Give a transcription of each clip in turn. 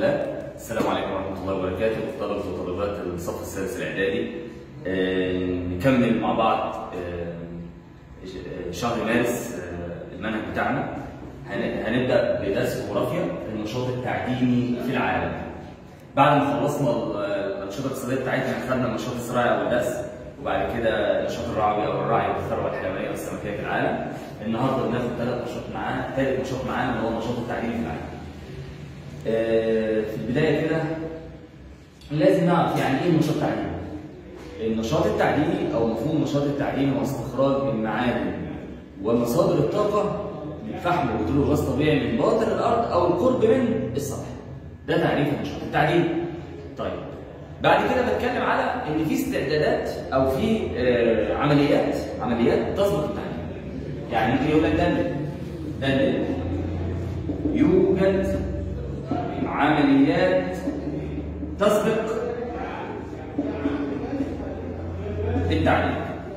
الله السلام عليكم ورحمه الله وبركاته طلبه وطالبات الصف السادس الاعدادي آه، نكمل مع بعض آه، شهر مارس آه، المنهج بتاعنا هن- هنبدا بدرس الجغرافيا النشاط التعديني في العالم بعد ما خلصنا ال- الانشطه الاقتصاديه بتاعتنا خدنا النشاط الزراعي اول درس وبعد كده النشاط الرعوي او الرعي والثروه الحيوانيه والسمكيه في العالم النهارده بناخد ثلاث نشاط معانا ثالث نشاط معانا اللي هو النشاط التعديني في العالم آه، في البدايه كده لازم نعرف يعني ايه النشاط التعديني النشاط التعديني او مفهوم النشاط التعديني هو استخراج المعادن ومصادر الطاقه من فحم البترول والغاز الطبيعي من باطن الارض او القرب من السطح ده تعريف النشاط التعديني طيب بعد كده بتكلم على ان في استعدادات او في آه، عمليات عمليات تسبق التعدين يعني ممكن يقول لك دلل دلل يوجد عمليات تسبق التعليم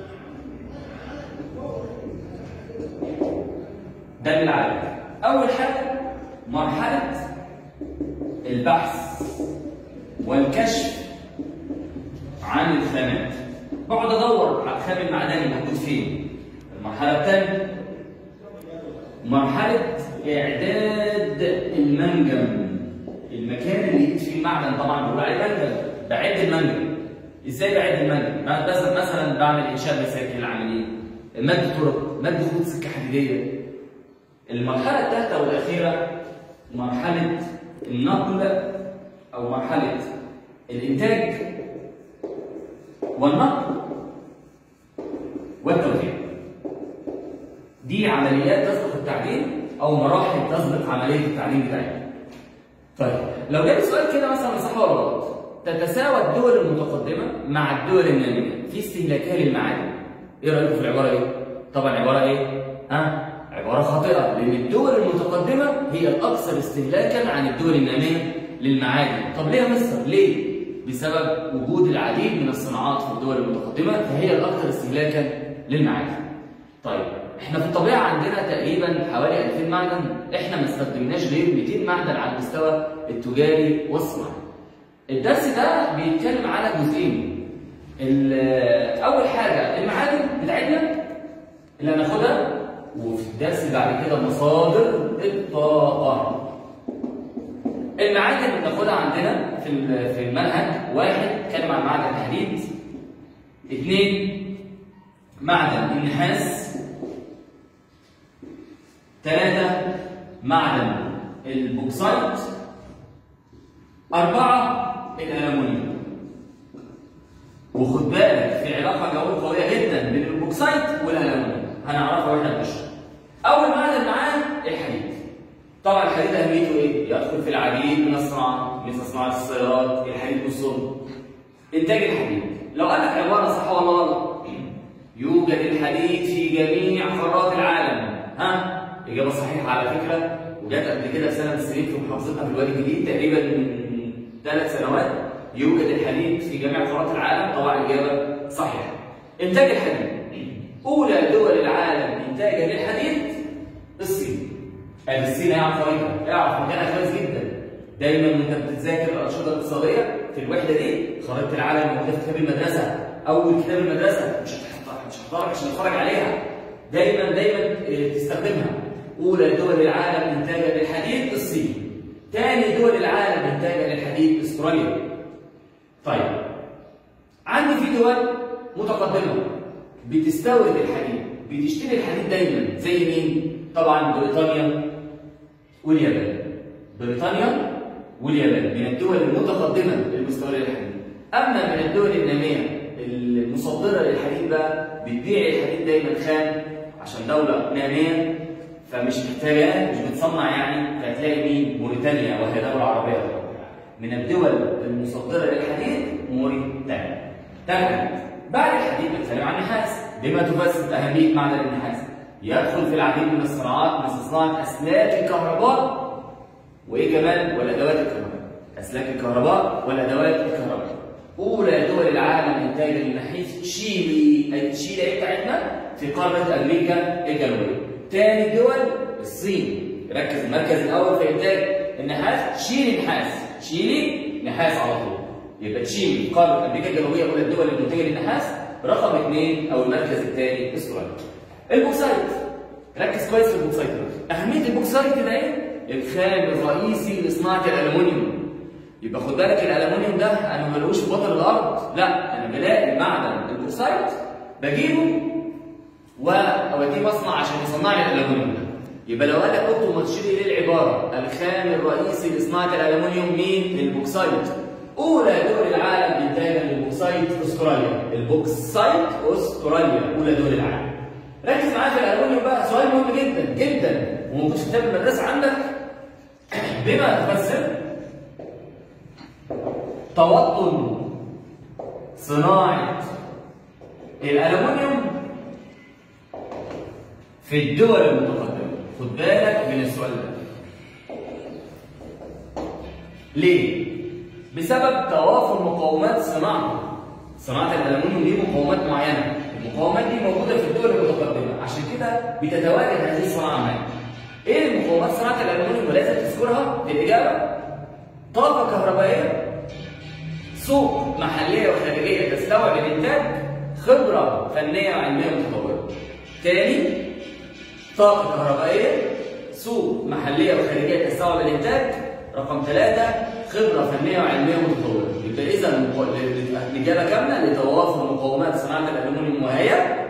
دلل على اول حاجه مرحله البحث والكشف عن الخامات بقعد ادور على الخام المعدني موجود فين المرحله الثانيه مرحله اعداد المنجم المكان اللي يقيد فيه المعدن طبعا بنقول عليه منجم بعد المنجم ازاي بعد المنجم بعد بس مثلا بعمل انشاء مساكن العاملين مد طرق مد خطوط سكه حديديه المرحله الثالثه والاخيره مرحله النقل او مرحله الانتاج والنقل والتوزيع دي عمليات تسبق التعدين او مراحل تسبق عمليه التعدين بتاعتنا طيب لو جالي سؤال كده مثلا صح ولا غلط تتساوى الدول المتقدمه مع الدول الناميه في استهلاكها للمعادن ايه رايكم في العباره ايه طبعا عباره ايه ها عباره خاطئه لان الدول المتقدمه هي الاكثر استهلاكا عن الدول الناميه للمعادن طب ليه يا مصر ليه بسبب وجود العديد من الصناعات في الدول المتقدمه فهي الاكثر استهلاكا للمعادن طيب احنا في الطبيعه عندنا تقريبا حوالي 2000 معدن احنا ما استخدمناش غير 200 معدن على المستوى التجاري والصناعي الدرس ده بيتكلم على جزئين ال- اول حاجه المعادن بتاعتنا اللي هناخدها وفي الدرس اللي بعد كده مصادر الطاقه المعادن اللي بناخدها عندنا في ال- في المنهج واحد اتكلم عن معدن الحديد اثنين معدن النحاس ثلاثة معدن البوكسايت أربعة الألمنيوم وخد بالك في علاقة جوية قوية جدا بين البوكسايت والألمنيوم هنعرفها واحنا بنشرح أول معدن معاه الحديد طبعا الحديد أهميته إيه؟ يدخل في العديد من الصناعات مثل صناعة السيارات الحديد والصلب إنتاج الحديد لو قال لك عبارة صح ولا غلط يوجد الحديد في جميع قارات العالم ها إجابة صحيحة على فكرة وجت قبل كده في سنة من السنين في محافظتنا في الوادي الجديد تقريبا من ثلاث سنوات يوجد الحديد في جميع قارات العالم طبعا الإجابة صحيحة إنتاج الحديد أولى دول العالم إنتاجا للحديد الصين ادي الصين يعرف طريقها اعرف مكانها كويس جدا دايما وانت بتذاكر الانشطه الاقتصاديه في الوحده دي خريطه العالم موجوده في كتاب المدرسه اول كتاب المدرسه مش هتحضر مش هتحضرك عشان تتفرج عليها دايما دايما اه، تستخدمها اولى دول العالم انتاجا للحديد الصين ثاني دول العالم انتاجا للحديد استراليا طيب عندي في دول متقدمه بتستورد الحديد بتشتري الحديد دايما زي مين طبعا بريطانيا واليابان بريطانيا واليابان من الدول المتقدمه المستورده للحديد اما من الدول الناميه المصدره للحديد بقى بتبيع الحديد دايما خام عشان دوله ناميه فمش محتاجه مش بتصنع يعني فهتلاقي مين موريتانيا وهي دوله عربيه طبعا من الدول المصدره للحديد موريتانيا تمام بعد الحديد بنتكلم عن النحاس بما تفسر اهميه معدن النحاس يدخل في العديد من الصناعات مثل صناعه اسلاك الكهرباء وايه كمان والادوات الكهرباء اسلاك الكهرباء والادوات الكهرباء اولى دول العالم انتاجا للنحاس تشيلي اي تشيلي ايه بتاعتنا في قاره امريكا الجنوبيه ثاني دول الصين ركز المركز الاول في انتاج النحاس تشيلي نحاس تشيلي نحاس على طول يبقى تشيلي قاره امريكا الجنوبيه اولى الدول المنتجه للنحاس رقم اثنين او المركز الثاني استراليا البوكسايت ركز كويس في البوكسايت اهميه البوكسايت ده ايه؟ الخام الرئيسي لصناعه الالومنيوم يبقى خد بالك الالومنيوم ده انا ما بلاقوش في بطن الارض لا انا بلاقي معدن البوكسايت بجيبه واوديه مصنع عشان يصنع لي الالومنيوم ده يبقى لو قال لك اكتب ما تشير ليه العباره الخام الرئيسي لصناعه الالومنيوم مين؟ البوكسايت اولى دول العالم انتاجا للبوكسايت استراليا البوكسايت استراليا اولى دول العالم ركز معايا في الالومنيوم بقى سؤال مهم جدا جدا وموجود في كتاب المدرسه عندك بما تفسر توطن صناعه الالومنيوم في الدول المتقدمه خد بالك من السؤال ده ليه بسبب توافر مقومات صناعته صناعه الالومنيوم ليه مقومات معينه المقومات دي موجوده في الدول المتقدمه عشان كده بتتواجد هذه الصناعه معانا ايه المقومات صناعه الالومنيوم ولازم تذكرها في الاجابه طاقه كهربائيه سوق محليه وخارجيه تستوعب الانتاج خبره فنيه وعلميه متطوره تاني طاقه كهربائيه سوق محليه وخارجيه تستوعب الانتاج رقم ثلاثة خبرة فنية وعلمية متطورة يبقى إذا الإجابة كاملة لتوافر مقومات صناعة الألومنيوم وهي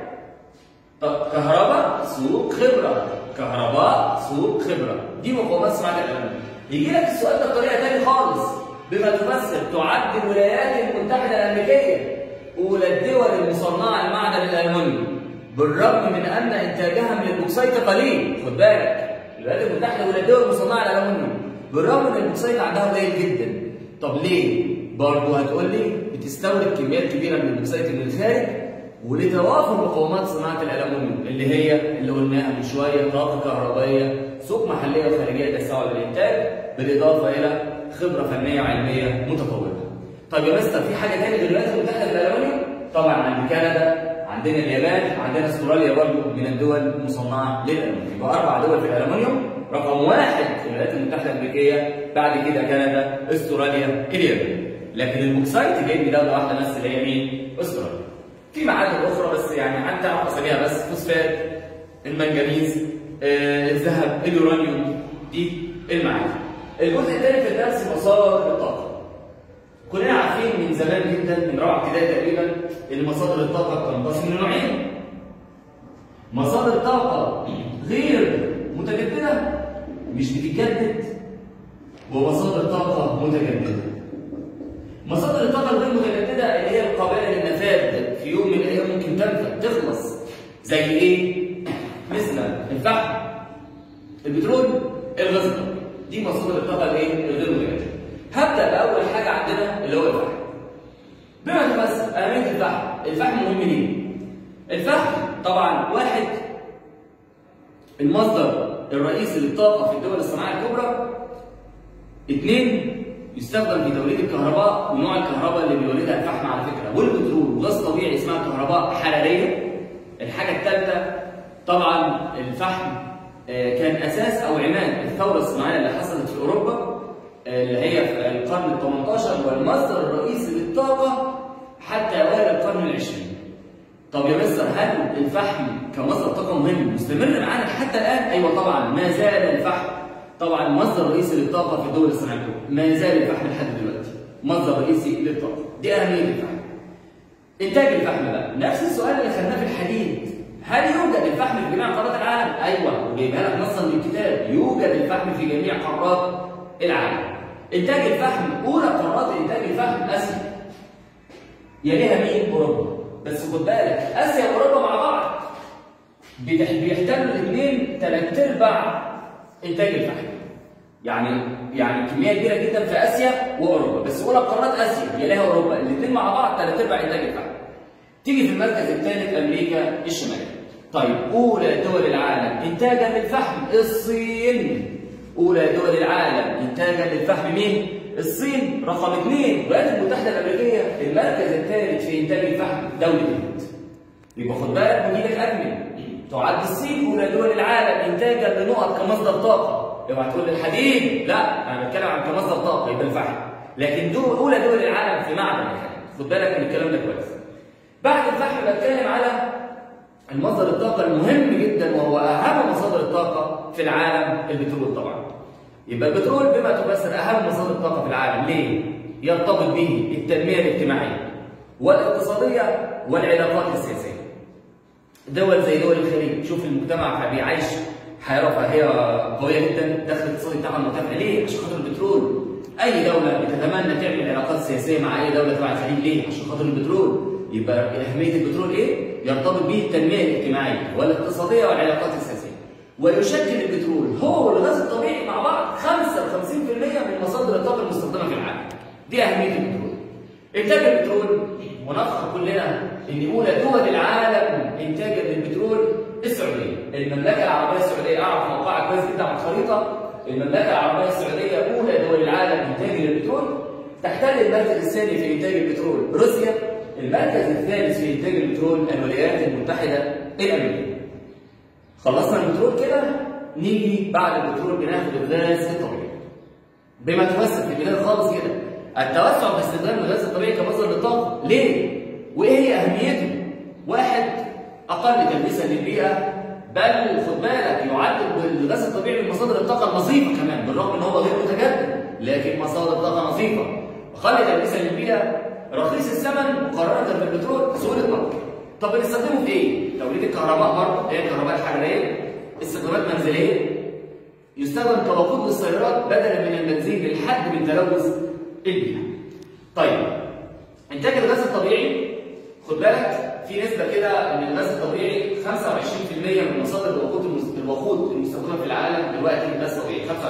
كهرباء سوق خبرة كهرباء سوق خبرة دي مقومات صناعة الألومنيوم يجي لك السؤال ده بطريقة تانية خالص بما تفسر تعد الولايات المتحدة الأمريكية أولى الدول المصنعة لمعدن الألومنيوم بالرغم من أن إنتاجها من البوكسايت قليل خد بالك الولايات المتحدة أولى الدول المصنعة للألومنيوم بالرغم ان البوكسايت عندها قليل جدا طب ليه برضه هتقول لي بتستورد كميات كبيره من البوكسايت من الخارج ولتوافر مقومات صناعه الالومنيوم اللي هي اللي قلناها من شويه طاقه كهربائيه سوق محليه وخارجيه تستوعب الانتاج بالاضافه الى خبره فنيه وعلميه متطوره. طيب يا مستر في حاجه ثانيه غير الولايات المتحده للالومنيوم؟ طبعا عند كندا عندنا اليابان عندنا استراليا برضه من الدول المصنعه للالومنيوم يبقى اربع دول في الالومنيوم رقم واحد في الولايات المتحده الامريكيه بعد كده كندا استراليا اليابان لكن البوكسايت جاي من دوله واحده بس اللي هي مين؟ استراليا في معادن اخرى بس يعني حتى تعرف اساميها بس فوسفات المنجنيز آه، الذهب اليورانيوم دي المعادن الجزء الثاني في الدرس مصادر الطاقه كلنا عارفين من زمان جدا من رابعه ابتدائي تقريبا ان مصادر الطاقه بتنقسم لنوعين مصادر طاقه غير متجدده مش بتتجدد ومصادر طاقه متجدده مصادر الطاقه الغير متجدده اللي هي القابله للنفاذ في يوم من الايام ممكن تنفذ تخلص زي ايه مثل الفحم البترول الغاز دي مصادر الطاقه الايه الغير متجدده هبدا باول حاجه عندنا اللي هو الفحم بما تمثل اهميه الفحم الفحم مهم ليه الفحم طبعا واحد المصدر الرئيسي للطاقه في الدول الصناعيه الكبرى اثنين يستخدم في توليد الكهرباء ونوع الكهرباء اللي بيولدها الفحم على فكره والبترول وغاز طبيعي اسمها كهرباء حراريه الحاجه الثالثه طبعا الفحم آه، كان اساس او عماد الثوره الصناعيه اللي حصلت في اوروبا آه، اللي هي في القرن ال 18 والمصدر الرئيسي للطاقه حتى اوائل القرن العشرين. طب يا مستر هل الفحم كمصدر طاقه مهم مستمر معانا حتى الان؟ ايوه طبعا ما زال الفحم طبعا مصدر رئيسي للطاقه في الدول الصناعيه الكبرى، ما زال الفحم لحد دلوقتي مصدر رئيسي للطاقه، دي اهميه الفحم. انتاج الفحم بقى، نفس السؤال اللي خدناه في الحديد، هل يوجد الفحم في جميع قارات العالم؟ ايوه وجايبها لك نصا من الكتاب، يوجد الفحم في جميع قارات العالم. انتاج الفحم اولى قارات انتاج الفحم اسيا. يليها مين؟ اوروبا. بس خد بالك اسيا واوروبا مع بعض بيح- بيحتلوا الاثنين ثلاث ارباع انتاج الفحم. يعني يعني كميه كبيره جدا في اسيا واوروبا، بس اولى قارات اسيا يليها اوروبا، الاثنين مع بعض ثلاث ارباع انتاج الفحم. تيجي في المركز الثالث امريكا الشماليه. طيب اولى دول العالم انتاجا للفحم الصين. اولى دول العالم انتاجا للفحم مين؟ الصين رقم اثنين الولايات المتحده الامريكيه المركز الثالث في انتاج الفحم دوله الهند. يبقى خد بالك ونجي لك اجمل تعد الصين اولى دول العالم انتاجا لنقط كمصدر طاقه اوعى تقول الحديد لا انا بتكلم عن كمصدر طاقه يبقى الفحم لكن دول اولى دول العالم في معدن الحديد خد بالك من الكلام ده كويس بعد الفحم بتكلم على المصدر الطاقه المهم جدا وهو اهم مصادر الطاقه في العالم البترول طبعا يبقى البترول بما تفسر اهم مصادر الطاقه في العالم ليه يرتبط به التنميه الاجتماعيه والاقتصاديه والعلاقات السياسيه دول زي دول الخليج شوف المجتمع بيعيش حياه رفاهيه قويه جدا الدخل الاقتصادي بتاعها مرتفع ليه؟ عشان خاطر البترول اي دوله بتتمنى تعمل علاقات سياسيه مع اي دوله تبع الخليج ليه؟ عشان خاطر البترول يبقى اهميه البترول ايه؟ يرتبط به التنميه الاجتماعيه والاقتصاديه والعلاقات السياسيه ويشكل البترول هو والغاز الطبيعي مع بعض 55% من مصادر الطاقه المستخدمه في العالم دي اهميه البترول انتاج البترول ونفخر كلنا ان اولى دول العالم انتاجا للبترول السعوديه المملكه العربيه السعوديه اعرف موقعها كويس جدا على الخريطه المملكه العربيه السعوديه اولى دول العالم انتاجا للبترول تحتل المركز الثاني في انتاج البترول روسيا المركز الثالث في انتاج البترول الولايات المتحده الامريكيه خلصنا البترول كده نيجي بعد البترول بناخد الغاز الطبيعي بما تفسر في البدايه خالص كده التوسع في استخدام الغاز الطبيعي كمصدر للطاقه ليه؟ وايه هي اهميته؟ واحد اقل تلبيسا للبيئه بل خد بالك يعد الغاز الطبيعي من مصادر الطاقه النظيفه كمان بالرغم ان هو غير متجدد لكن مصادر طاقه نظيفه اقل تلبيسا للبيئه رخيص الثمن مقارنه بالبترول سهوله النقل طب بنستخدمه في ايه؟ توليد الكهرباء برضه هي الكهرباء الحراريه استخدامات منزليه يستخدم كوقود للسيارات بدلا من البنزين للحد من تلوث البيئه. طيب انتاج الغاز الطبيعي خد بالك في نسبه كده ان الغاز الطبيعي 25% من مصادر الوقود الوقود المستخدمه في العالم دلوقتي غاز طبيعي 25%.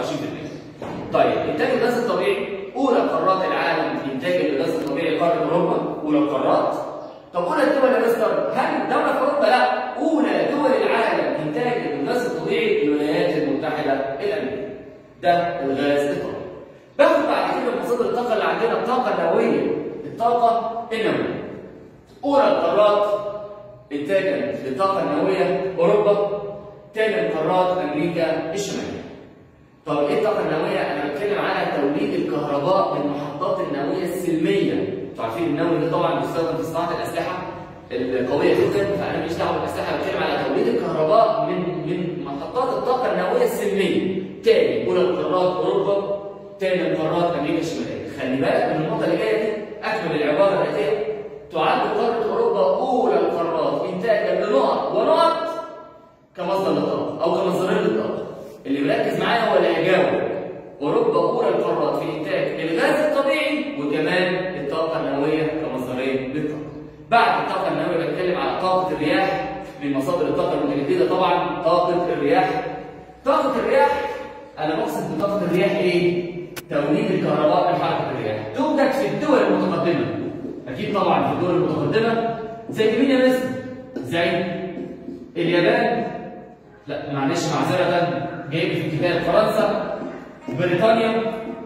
طيب انتاج الغاز الطبيعي اولى قارات العالم في انتاج الغاز الطبيعي قاره اوروبا اولى القارات طب اولى الدول يا مستر هل دوله في اوروبا؟ لا اولى دول العالم انتاج الغاز الطبيعي الولايات المتحده الامريكيه ده الغاز الطبيعي باخد بعد كده مصادر الطاقه اللي عندنا الطاقه النوويه الطاقه النوويه اولى القارات انتاجا للطاقه النوويه اوروبا ثاني القارات امريكا الشماليه طب ايه الطاقه النوويه انا بتكلم على توليد الكهرباء من المحطات النوويه السلميه انتوا عارفين النووي ده طبعا بيستخدم في صناعه الاسلحه القويه جدا فانا مش دعوه بالاسلحه بتكلم على توليد الكهرباء من من محطات الطاقه النوويه السلميه تاني اولى القارات اوروبا تاني القارات امريكا الشماليه خلي بالك من النقطه اللي جايه دي اكمل العباره الاتيه تعد قاره اوروبا اولى القارات انتاجا لنقط ونقط كمصدر للطاقه او كمصدرين للطاقه اللي مركز معايا هو اللي هيجاوب اوروبا اولى القارات في انتاج الغاز الطبيعي وكمان الطاقه النوويه كمصدرين للطاقه بعد الطاقه النوويه بتكلم على طاقه الرياح من مصادر الطاقه المتجدده طبعا طاقه الرياح طاقه الرياح انا بقصد بطاقه الرياح ايه توليد الكهرباء من حركه الرياح توجد في الدول المتقدمه اكيد طبعا في الدول المتقدمه زي مين يا مصر زي اليابان لا معلش معذره جايب في الكتاب فرنسا بريطانيا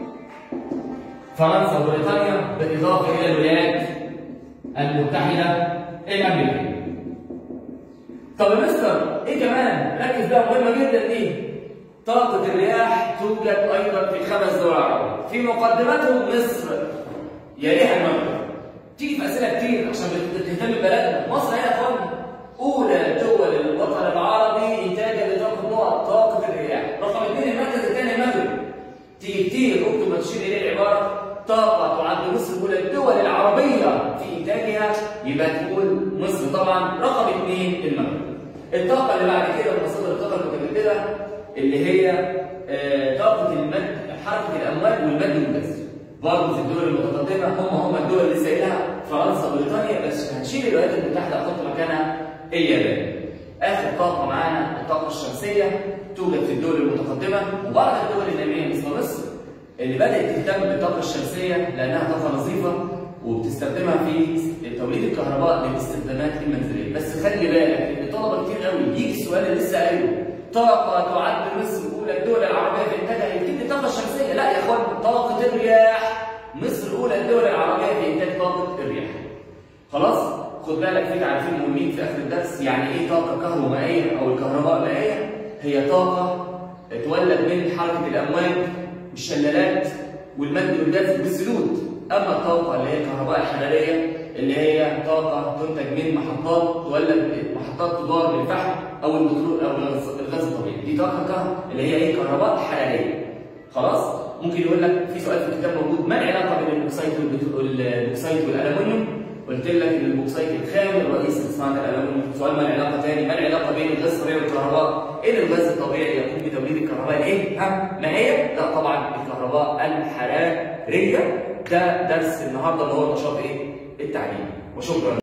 فرنسا وبريطانيا بالاضافه الى الولايات المتحده الامريكيه. طب يا مستر ايه كمان؟ ركز بقى مهمه جدا ايه؟ طاقه الرياح توجد ايضا في خمس دول عربيه، في مقدمتهم مصر يليها المغرب. تيجي في اسئله كتير عشان بتهتم ببلدنا، مصر هي يا اخوانا اولى دول الوطن العربي انتاجا لطاقه نقط طاقه الرياح، رقم اثنين المركز الثاني المغرب. تيجي كتير اكتب ما تشير اليه العباره طاقه تعد مصر اولى الدول العربيه في انتاجها يبقى تقول مصر طبعا رقم اثنين المغرب. الطاقه اللي بعد كده من مصادر الطاقه المتجدده اللي هي آه طاقه المد حركه الامواج والمد والجزر. برضه في الدول المتقدمه هم هم الدول اللي سائلها فرنسا وبريطانيا بس هنشيل الولايات المتحده احط مكانها اليابان. اخر طاقه معانا الطاقه الشمسيه توجد في الدول المتقدمه وبعض الدول الناميه مثل مصر اللي بدات تهتم بالطاقه الشمسيه لانها طاقه نظيفه وبتستخدمها في توليد الكهرباء للاستخدامات المنزليه بس خلي بالك ان طلبه كتير قوي يجي السؤال اللي لسه قايله طاقه تعد مصر اولى الدول العربيه في انتاجها يبتدي الطاقه الشمسيه لا يا اخوان طاقه الرياح مصر اولى الدول العربيه في انتاج طاقه الرياح خلاص خد بالك في تعريفين مهمين في اخر الدرس يعني ايه طاقه كهرومائيه او الكهرباء مائيه هي طاقه تولد من حركه الامواج الشلالات والمد والجذب بالسدود اما الطاقه اللي هي الكهرباء الحراريه اللي هي طاقه تنتج من محطات تولد محطات تدار بالفحم او البترول او الغاز الطبيعي دي طاقه كهرباء اللي هي ايه كهرباء حراريه خلاص ممكن يقول لك في سؤال في الكتاب موجود ما العلاقه بين البوكسايت والبوكسايت والالومنيوم قلت لك ان البوكسايت الخام الرئيسي لصناعه الالومنيوم سؤال ما العلاقه ثاني ما العلاقه بين الغاز الطبيعي والكهرباء ان الغاز الطبيعي يقوم بتوليد الكهرباء الايه ها ما هي لا طبعا الكهرباء الحراريه ده درس النهارده اللي هو النشاط ايه التعليمي وشكرا